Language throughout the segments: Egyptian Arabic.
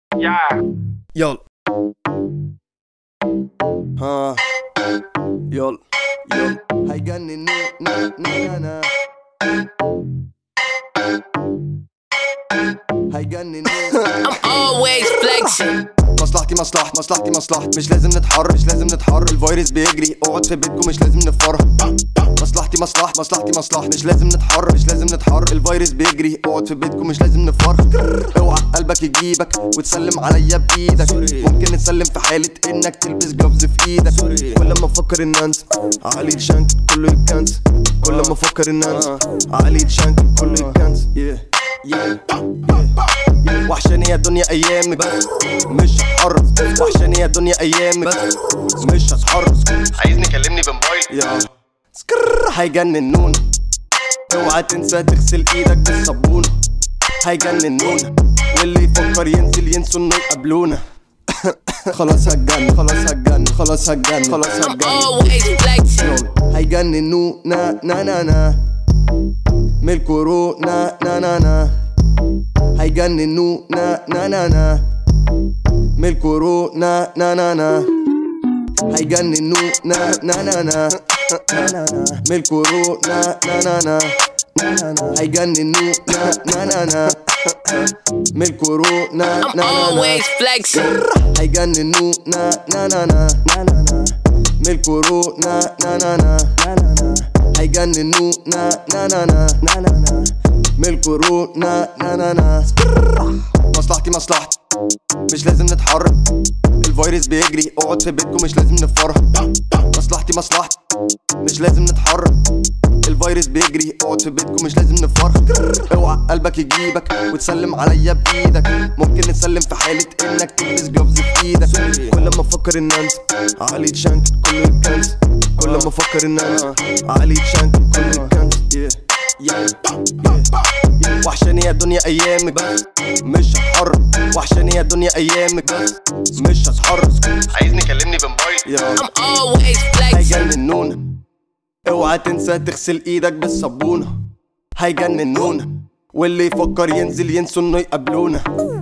Yeah. يلا ها يلا يلا هيجننوا نا نا نا هيجننوا I'm always flexing. مصلحتي مصلحتي مصلحتي مصلحتي مش لازم نتحرك مش لازم نتحرك الفيروس بيجري اقعد في بيتكم مش لازم نفرح مصلحتي مصلحتي مصلحتي مصلحتي مش لازم نتحرك مش لازم نتحرك الفيروس بيجري اقعد في بيتكم مش لازم نفرح اوعى قلبك يجيبك وتسلم عليا بايدك ممكن نتسلم في حالة انك تلبس جلوفز في ايدك كل ما افكر ان انت علي الشنك كله يتكنس كل ما افكر ان انت علي الشنك كله يتكنس yeah. yeah. yeah. وحشاني يا دنيا ايامك مش هتحرك وحشاني يا دنيا ايامك مش هتحرك عايزني كلمني بموبايل يا سكر هيجننون اوعى تنسى تغسل ايدك بالصابون هيجننون واللي يفكر ينزل ينسوا انه يقابلونا خلاص هتجنن خلاص هتجنن خلاص هتجنن خلاص I'm هتجنن always flexing. يلا هيجننونا نا نا نا من الكورونا نا نا نا هيجننونا نا نا نا من الكورونا نا نا نا هيجننونا نا نا نا من الكورونا نا نا نا هيجننونا نا نا نا من الكورونا نا I'm نا نا always flexing. هيجننونا نا نا نا نا نا نا من الكورونا نا نا نا نا نا نا هيجننونا نا نا نا نا نا نا من الكورونا نا نا نا مصلحتي مصلحتي مش لازم نتحرك الفيروس بيجري اقعد في بيتكم مش لازم نفرح مصلحتي مصلحتي مش لازم نتحرك الفيروس بيجري اقعد في بيتكم مش لازم نفرح اوعى قلبك يجيبك وتسلم عليا بايدك ممكن نسلم في حالة انك تلبس جلوفز في ايدك كل ما افكر ان انت علي تشانك كله يتكنس كل ما افكر ان انت علي تشانك كله يتكنس yeah. yeah. yeah. وحشاني يا دنيا ايامك مش هتحرك وحشاني يا دنيا ايامك مش هتحرك عايزني كلمني بموبايل يا I'm always flexing. هيجننونا اوعى تنسى تغسل ايدك بالصابونة هيجننونا واللي يفكر ينزل ينسوا انه يقابلونا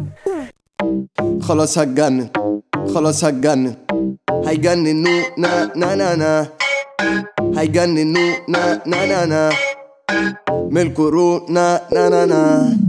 خلاص هتجنن خلاص هتجنن هيجننونا نا نا نا هيجننونا نا نا نا من الكورونا نا نا نا